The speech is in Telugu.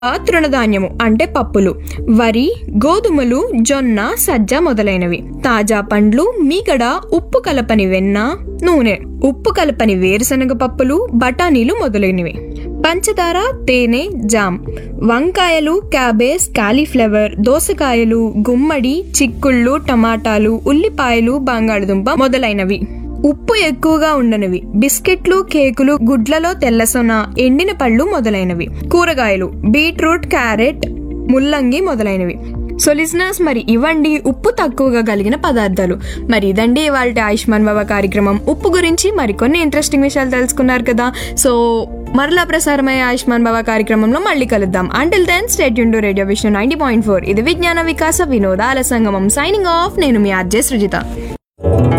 ఆ తృణధాన్యము అంటే పప్పులు వరి గోధుమలు జొన్న సజ్జ మొదలైనవి తాజా పండ్లు మీగడ ఉప్పు కలపని వెన్న నూనె ఉప్పు కలపని వేరుశనగ పప్పులు బఠానీలు మొదలైనవి పంచదార తేనె జామ్ వంకాయలు క్యాబేజ్ కాలీఫ్లవర్ దోసకాయలు గుమ్మడి చిక్కుళ్ళు టమాటాలు ఉల్లిపాయలు బంగాళదుంప మొదలైనవి ఉప్పు ఎక్కువగా ఉండనివి బిస్కెట్లు కేకులు గుడ్లలో తెల్లసొన ఎండిన పళ్ళు మొదలైనవి కూరగాయలు బీట్రూట్ క్యారెట్ ముల్లంగి మొదలైనవి సో లిజనర్స్ మరి ఇవ్వండి ఉప్పు తక్కువగా కలిగిన పదార్థాలు మరి ఇదండి ఇవాళ ఆయుష్మాన్ బాబా కార్యక్రమం ఉప్పు గురించి మరికొన్ని ఇంట్రెస్టింగ్ విషయాలు తెలుసుకున్నారు కదా సో మరలా ప్రసారమయ్యే ఆయుష్మాన్ బాబా కార్యక్రమంలో మళ్ళీ కలుద్దాం అంటిల్ దెన్ స్టేట్ యూన్ radio Vishnu ninety point four ఇది విజ్ఞాన వికాస వినోదాల సంగమం సైనింగ్ ఆఫ్ నేను మీ ఆర్జే సృజిత